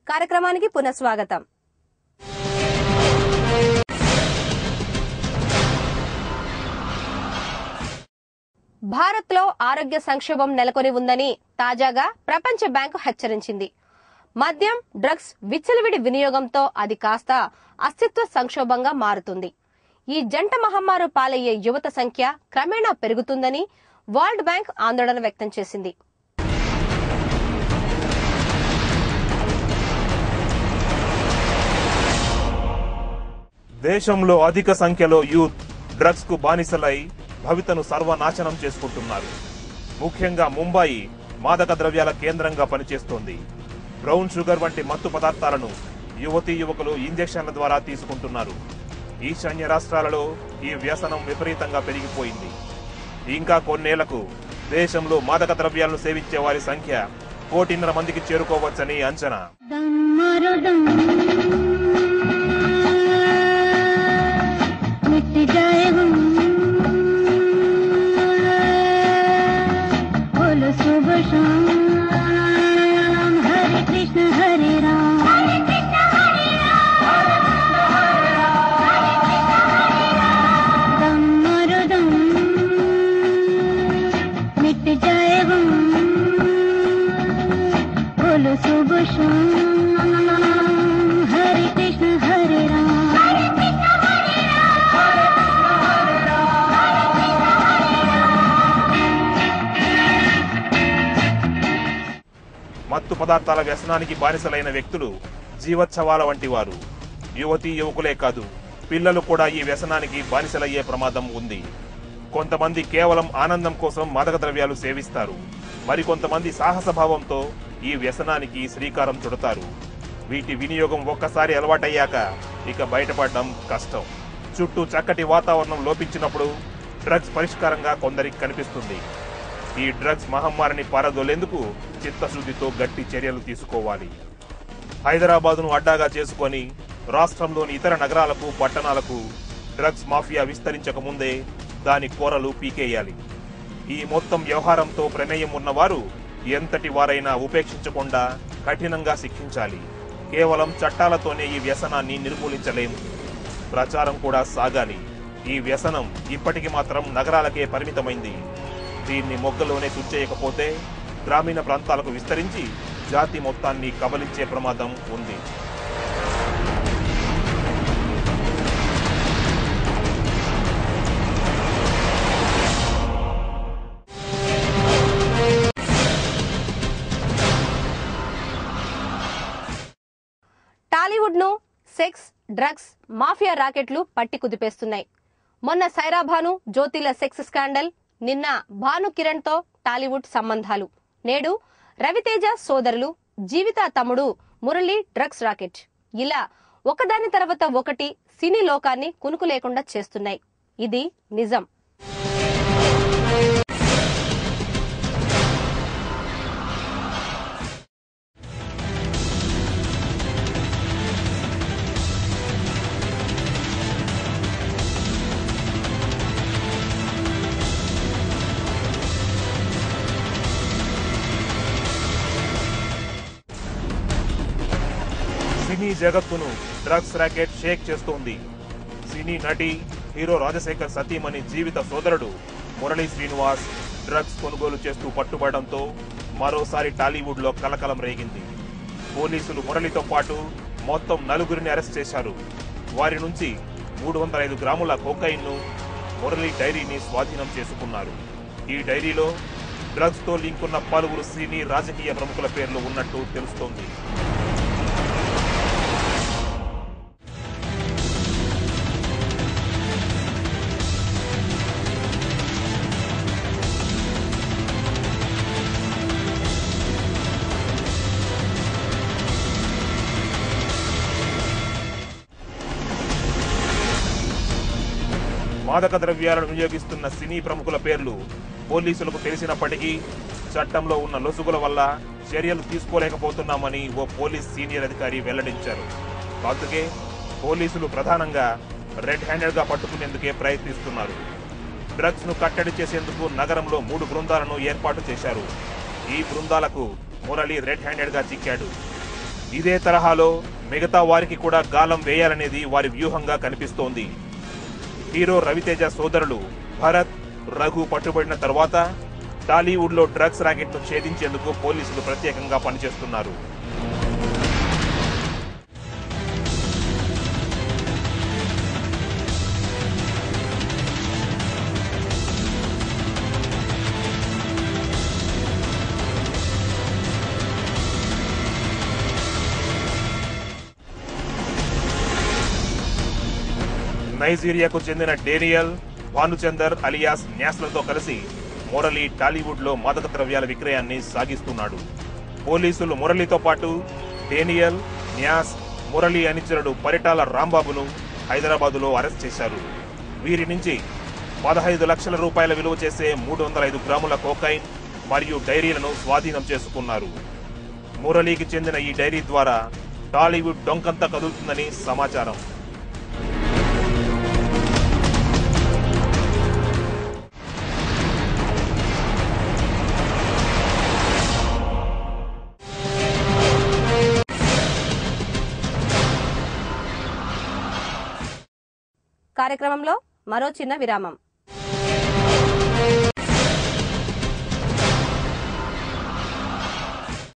కార్యక్రమానికి పునఃస్వాగతం భారత్లో ఆరోగ్య సంక్షోభం నెలకొని ఉందని తాజాగా ప్రపంచ బ్యాంకు హెచ్చరించింది మద్యం డ్రగ్స్ విచ్చలవిడి వినియోగంతో అది కాస్త అస్తిత్వ సంక్షోభంగా మారుతుంది ఈ జంట మహమ్మారు పాలయ్యే యువత సంఖ్య క్రమేణా పెరుగుతుందని వరల్డ్ బ్యాంక్ ఆందోళన వ్యక్తం చేసింది దేశంలో అధిక సంఖ్యలో యూత్ డ్రగ్స్ కు బానిసలై భవితను సర్వనాశనం చేసుకుంటున్నారు ముఖ్యంగా ముంబాయి మాదక ద్రవ్యాల కేంద్రంగా పనిచేస్తోంది బ్రౌన్ షుగర్ వంటి మత్తు పదార్థాలను యువతీ యువకులు ఇంజెక్షన్ల ద్వారా తీసుకుంటున్నారు ఈశాన్య రాష్ట్రాలలో ఈ వ్యసనం విపరీతంగా పెరిగిపోయింది ఇంకా కొన్నేళ్లకు దేశంలో మాదక ద్రవ్యాలను సేవించే వారి సంఖ్య కోటిన్నర మందికి చేరుకోవచ్చని అంచనా दम मारो दम मिट जाए हम बोलो सुबह शाम हरे कृष्ण हरे राम दम मारो दम मिट जाए हम बोलो सुबह शाम हरे कृष्ण हरे राम మత్తు పదార్థాల వ్యసనానికి బానిసలైన వ్యక్తులు జీవోత్సవాల వంటి వారు యువతీ యువకులే కాదు పిల్లలు కూడా ఈ వ్యసనానికి బానిసలయ్యే ప్రమాదం ఉంది కొంతమంది కేవలం ఆనందం కోసం మాదక ద్రవ్యాలు సేవిస్తారు మరికొంతమంది సాహస భావంతో ఈ వ్యసనానికి శ్రీకారం చుడతారు వీటి వినియోగం ఒక్కసారి అలవాటయ్యాక ఇక బయటపడడం కష్టం చుట్టూ చక్కటి వాతావరణం లోపించినప్పుడు డ్రగ్స్ పరిష్కారంగా కొందరికి కనిపిస్తుంది ఈ డ్రగ్స్ మహమ్మారిని పారదోలేందుకు చిత్తశుద్ధితో గట్టి చర్యలు తీసుకోవాలి హైదరాబాదును అడ్డాగా చేసుకొని రాష్ట్రంలోని ఇతర నగరాలకు పట్టణాలకు డ్రగ్స్ మాఫియా విస్తరించక ముందే దాని కోరలు పీకేయాలి ఈ మొత్తం వ్యవహారంతో ప్రమేయం ఉన్నవారు ఎంతటి వారైనా ఉపేక్షించకుండా కఠినంగా శిక్షించాలి కేవలం చట్టాలతోనే ఈ వ్యసనాన్ని నిర్మూలించలేం ప్రచారం కూడా సాగాలి ఈ వ్యసనం ఇప్పటికి మాత్రం నగరాలకే పరిమితమైంది దీన్ని మొగ్గలోనే తుచ్చేయకపోతే గ్రామీణ ప్రాంతాలకు విస్తరించి జాతి మొత్తాన్ని కబలించే ప్రమాదం ఉంది టాలీవుడ్ ను సెక్స్ డ్రగ్స్ మాఫియా రాకెట్లు పట్టి కుదిపేస్తున్నాయి మొన్న సైరా భాను జ్యోతిల సెక్స్ స్కాండల్ నిన్న భాను కిరణ్ తో టాలీవుడ్ సంబంధాలు నేడు రవితేజ సోదరులు జీవిత తమ్ముడు మురళి డ్రగ్స్ రాకెట్ ఇలా ఒకదాని తర్వాత ఒకటి సినీ లోకాన్ని కునుకు లేకుండా చేస్తున్నాయి ఇది నిజం సినీ జగత్తును డ్రగ్స్ ర్యాకెట్ షేక్ చేస్తోంది సినీ నటి హీరో రాజశేఖర్ సతీమణి జీవిత సోదరుడు మురళీ శ్రీనివాస్ డ్రగ్స్ కొనుగోలు చేస్తూ పట్టుబడడంతో మరోసారి టాలీవుడ్ లో కలకలం రేగింది పోలీసులు మురళితో పాటు మొత్తం నలుగురిని అరెస్ట్ చేశారు వారి నుంచి మూడు వందల ఐదు గ్రాముల కోకైన్ ను మురళి డైరీని స్వాధీనం చేసుకున్నారు ఈ డైరీలో డ్రగ్స్ తో లింక్ ఉన్న పలువురు సినీ రాజకీయ ప్రముఖుల పేర్లు ఉన్నట్టు తెలుస్తోంది మాదక ద్రవ్యాలను వినియోగిస్తున్న సినీ ప్రముఖుల పేర్లు పోలీసులకు తెలిసినప్పటికీ చట్టంలో ఉన్న లొసుగుల వల్ల చర్యలు తీసుకోలేకపోతున్నామని ఓ పోలీస్ సీనియర్ అధికారి వెల్లడించారు అందుకే పోలీసులు ప్రధానంగా రెడ్ హ్యాండెడ్ గా పట్టుకునేందుకే ప్రయత్నిస్తున్నారు డ్రగ్స్ ను కట్టడి చేసేందుకు నగరంలో మూడు బృందాలను ఏర్పాటు చేశారు ఈ బృందాలకు మురళి రెడ్ హ్యాండెడ్ గా చిక్కాడు ఇదే తరహాలో మిగతా వారికి కూడా గాలం వేయాలనేది వారి వ్యూహంగా కనిపిస్తోంది హీరో రవితేజ సోదరులు భరత్ రఘు పట్టుబడిన తర్వాత టాలీవుడ్ లో డ్రగ్స్ ర్యాకెట్ ను ఛేదించేందుకు పోలీసులు ప్రత్యేకంగా పనిచేస్తున్నారు నైజీరియాకు చెందిన డేనియల్ భానుచందర్ అలియాస్ న్యాస్లతో కలిసి మురళి టాలీవుడ్ లో మాదక ద్రవ్యాల విక్రయాన్ని సాగిస్తున్నాడు పోలీసులు మురళితో పాటు డేనియల్ న్యాస్ మురళి అనుచరుడు పరిటాల రాంబాబును హైదరాబాదులో అరెస్ట్ చేశారు వీరి నుంచి పదహైదు లక్షల రూపాయల విలువ చేసే మూడు వందల ఐదు గ్రాముల కోకైన్ మరియు డైరీలను స్వాధీనం చేసుకున్నారు మురళికి చెందిన ఈ డైరీ ద్వారా టాలీవుడ్ డొంకంతా కదులుతుందని సమాచారం కార్యక్రమంలో మరో చిన్న విరామం